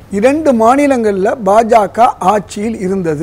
இரண்டு மாநிலங்களில் பாஜக ஆட்சியில் இருந்தது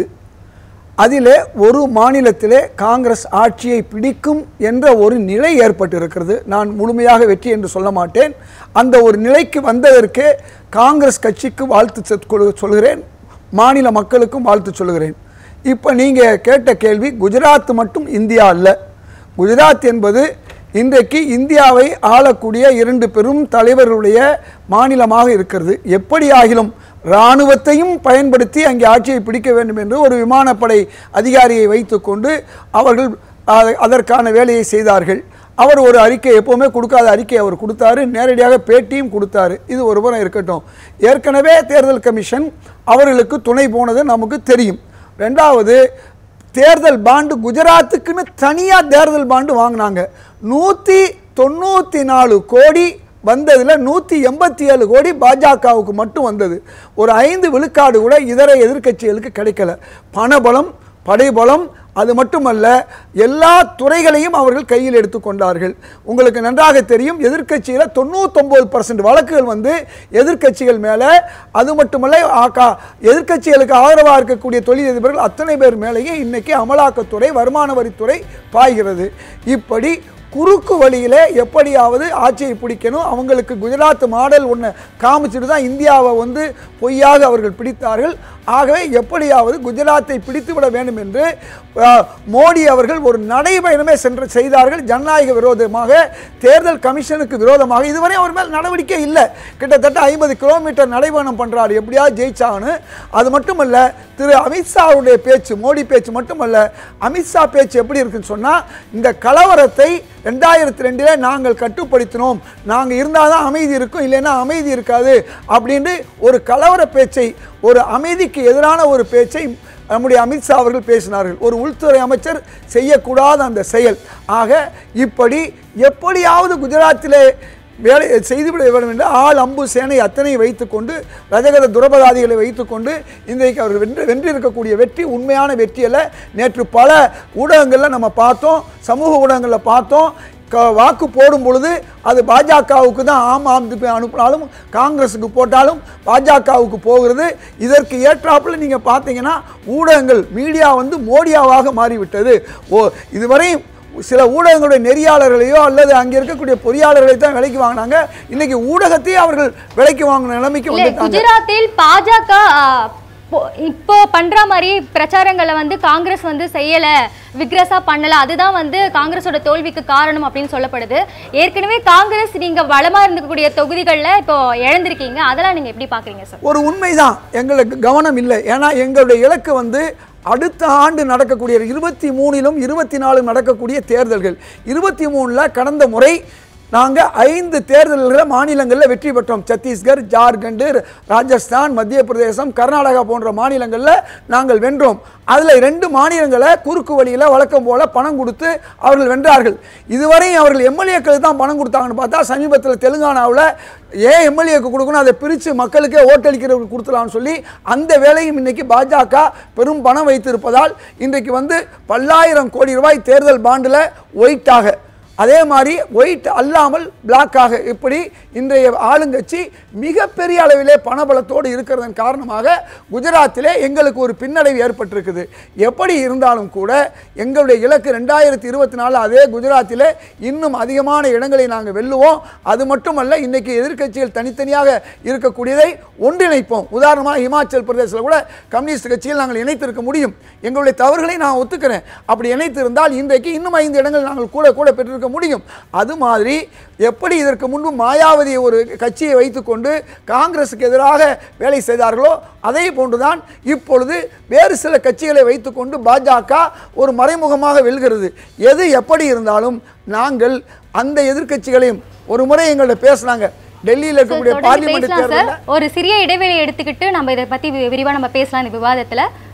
அதிலே ஒரு மாநிலத்திலே காங்கிரஸ் ஆட்சியை பிடிக்கும் என்ற ஒரு நிலை ஏற்பட்டிருக்கிறது நான் முழுமையாக வெற்றி என்று சொல்ல மாட்டேன் அந்த ஒரு நிலைக்கு வந்ததற்கே காங்கிரஸ் கட்சிக்கு வாழ்த்து செத் கொடு- சொல்கிறேன் மாநில மக்களுக்கும் வாழ்த்து சொல்கிறேன் இப்போ நீங்கள் கேட்ட கேள்வி குஜராத் மட்டும் இந்தியா அல்ல குஜராத் என்பது இன்றைக்கு இந்தியாவை ஆளக்கூடிய இரண்டு பெரும் தலைவர்களுடைய மாநிலமாக இருக்கிறது எப்படி ஆகிலும் இராணுவத்தையும் பயன்படுத்தி அங்கே ஆட்சியை பிடிக்க வேண்டும் என்று ஒரு விமானப்படை அதிகாரியை வைத்துக்கொண்டு அவர்கள் அ- அதற்கான வேலையை செய்தார்கள் அவர் ஒரு அறிக்கை எப்போவுமே கொடுக்காத அறிக்கை அவர் கொடுத்தாரு நேரடியாக பேட்டியும் கொடுத்தாரு இது ஒரு புறம் இருக்கட்டும் ஏற்கனவே தேர்தல் கமிஷன் அவர்களுக்கு துணை போனது நமக்கு தெரியும் ரெண்டாவது தேர்தல் பாண்டு குஜராத்துக்குன்னு தனியாக தேர்தல் பாண்டு வாங்கினாங்க நூற்றி தொண்ணூற்றி நாலு கோடி வந்ததில் நூற்றி எண்பத்தி ஏழு கோடி பாஜகவுக்கு மட்டும் வந்தது ஒரு ஐந்து விழுக்காடு கூட இதர எதிர்க்கட்சிகளுக்கு கிடைக்கல பணபலம் படைபலம் அது மட்டுமல்ல எல்லா துறைகளையும் அவர்கள் கையில் எடுத்துக்கொண்டார்கள் உங்களுக்கு நன்றாக தெரியும் எதிர்க்கட்சியில் தொண்ணூத்தொம்பது பர்சன்ட் வழக்குகள் வந்து எதிர்க்கட்சிகள் மேலே அது மட்டுமல்ல ஆக்கா எதிர்க்கட்சிகளுக்கு ஆதரவாக இருக்கக்கூடிய தொழிலதிபர்கள் அத்தனை பேர் மேலேயும் இன்னைக்கு அமலாக்கத்துறை வருமான வரித்துறை பாய்கிறது இப்படி குறுக்கு வழியிலே எப்படியாவது ஆட்சியை பிடிக்கணும் அவங்களுக்கு குஜராத் மாடல் ஒன்று காமிச்சிட்டு தான் இந்தியாவை வந்து பொய்யாக அவர்கள் பிடித்தார்கள் ஆகவே எப்படியாவது குஜராத்தை பிடித்து விட வேண்டும் என்று அஹ், மோடி அவர்கள் ஒரு நடைபயணமே சென்று செய்தார்கள் ஜனநாயக விரோதமாக தேர்தல் கமிஷனுக்கு விரோதமாக இதுவரை அவர் மேல் நடவடிக்கை இல்லை கிட்டத்தட்ட ஐம்பது கிலோமீட்டர் நடைபயணம் பண்ணுறாரு எப்படியாவது ஜெயிச்சான்னு அது மட்டுமல்ல திரு அமித்ஷாவுடைய பேச்சு மோடி பேச்சு மட்டுமல்ல அமித்ஷா பேச்சு எப்படி இருக்குன்னு சொன்னால் இந்த கலவரத்தை ரெண்டாயிரத்தி ரெண்டில் நாங்கள் கட்டுப்படுத்தினோம் நாங்கள் இருந்தால் தான் அமைதி இருக்கும் இல்லைன்னா அமைதி இருக்காது அப்படின்னு ஒரு கலவர பேச்சை ஒரு அமைதிக்கு எதிரான ஒரு பேச்சை நம்முடைய அமித்ஷா அவர்கள் பேசினார்கள் ஒரு உள்துறை அமைச்சர் செய்யக்கூடாத அந்த செயல் ஆக இப்படி எப்படியாவது குஜராத்திலே வேலை செய்துவிட வேண்டும் என்று ஆள் அம்பு சேனை அத்தனை வைத்துக்கொண்டு ரஜகர துரபதாதிகளை வைத்துக்கொண்டு இன்றைக்கு அவர் வென்று வென்றிருக்கக்கூடிய வெற்றி உண்மையான வெற்றி அல்ல நேற்று பல ஊடகங்களில் நம்ம பார்த்தோம் சமூக ஊடகங்களில் பார்த்தோம் க வாக்கு போடும் பொழுது அது பாஜகவுக்கு தான் ஆம் ஆம் அனுப்பினாலும் காங்கிரஸுக்கு போட்டாலும் பாஜகவுக்கு போகிறது இதற்கு ஏற்றாப்புல நீங்கள் பார்த்தீங்கன்னா ஊடகங்கள் மீடியா வந்து மோடியாவாக மாறிவிட்டது ஓ இதுவரை சில ஊடகங்களுடைய நெறியாளர்களையோ அல்லது அங்கே இருக்கக்கூடிய பொறியாளர்களை தான் விலைக்கு வாங்கினாங்க இன்னைக்கு ஊடகத்தையே அவர்கள் விலைக்கு வாங்கின நிலைமைக்கு இல்ல வந்துட்டாங்க குஜராத்தில் பாஜக ஆ, போ- இப்போ பண்ற மாதிரி பிரச்சாரங்களை வந்து காங்கிரஸ் வந்து செய்யல விக்ரஸா பண்ணல அதுதான் வந்து காங்கிரஸோட தோல்விக்கு காரணம் அப்படின்னு சொல்லப்படுது ஏற்கனவே காங்கிரஸ் நீங்க வளமா இருந்தக்கூடிய தொகுதிகள்ல இப்போ இழந்திருக்கீங்க அதெல்லாம் நீங்க எப்படி பாக்குறீங்க சார் ஒரு உண்மைதான் எங்களுக்கு கவனம் இல்லை ஏன்னா எங்களுடைய இலக்கு வந்து அடுத்த ஆண்டு நடக்கக்கூடிய இருபத்தி மூணிலும் இருபத்தி நாலும் நடக்கக்கூடிய தேர்தல்கள் இருபத்தி மூணில் கடந்த முறை நாங்கள் ஐந்து தேர்தல்களில் மாநிலங்களில் வெற்றி பெற்றோம் சத்தீஸ்கர் ஜார்க்கண்டு ராஜஸ்தான் மத்திய பிரதேசம் கர்நாடகா போன்ற மாநிலங்களில் நாங்கள் வென்றோம் அதில் ரெண்டு மாநிலங்களை குறுக்கு வழியில் வழக்கம் போல பணம் கொடுத்து அவர்கள் வென்றார்கள் இதுவரை அவர்கள் எம்எல்ஏக்களுக்கு தான் பணம் கொடுத்தாங்கன்னு பார்த்தா சமீபத்தில் தெலுங்கானாவில் ஏன் எம்எல்ஏக்கு கொடுக்கணும் அதை பிரித்து மக்களுக்கே ஓட்டளிக்கிறவர்கள் கொடுத்துலாம்னு சொல்லி அந்த வேலையும் இன்னைக்கு பாஜக பெரும் பணம் வைத்திருப்பதால் இன்றைக்கு வந்து பல்லாயிரம் கோடி ரூபாய் தேர்தல் பாண்டில் ஒயிட்டாக அதே மாதிரி ஒயிட் அல்லாமல் பிளாக்காக இப்படி இன்றைய ஆளுங்கட்சி மிகப்பெரிய அளவிலே பணபலத்தோடு இருக்கிறதன் காரணமாக குஜராத்திலே எங்களுக்கு ஒரு பின்னடைவு ஏற்பட்டிருக்குது எப்படி இருந்தாலும் கூட எங்களுடைய இலக்கு ரெண்டாயிரத்தி இருபத்தி நாலு அதே குஜராத்திலே இன்னும் அதிகமான இடங்களை நாங்கள் வெல்லுவோம் அது மட்டுமல்ல இன்னைக்கு எதிர்க்கட்சிகள் தனித்தனியாக இருக்கக்கூடியதை ஒன்றிணைப்போம் உதாரணமாக இமாச்சல் பிரதேசத்தில் கூட கம்யூனிஸ்ட் கட்சியில் நாங்கள் இணைத்திருக்க முடியும் எங்களுடைய தவறுகளை நான் ஒத்துக்கிறேன் அப்படி இணைத்திருந்தால் இன்றைக்கு இன்னும் ஐந்து இடங்கள் நாங்கள் கூட கூட பெற்றிருக்க முடியும் அது மாதிரி எப்படி இதற்கு முன்பு மாயாவதி ஒரு கட்சியை வைத்துக்கொண்டு காங்கிரஸுக்கு எதிராக வேலை செய்தார்களோ அதே போன்றுதான் இப்பொழுது வேறு சில கட்சிகளை வைத்துக்கொண்டு பாஜக ஒரு மறைமுகமாக வெல்கிறது எது எப்படி இருந்தாலும் நாங்கள் அந்த எதிர்க்கட்சிகளையும் ஒரு முறை எங்கள்ட்ட பேசுனாங்க டெல்லியில் இருக்கக்கூடிய தொடர்ந்து பார்லிமெண்ட் பேசலாம் தேர்தலில் சார் ஒரு சிறிய இடைவெளி எடுத்துக்கிட்டு நம்ம இதை பத்தி வி- விரிவா நம்ம பேசலாம் இந்த விவாதத்துல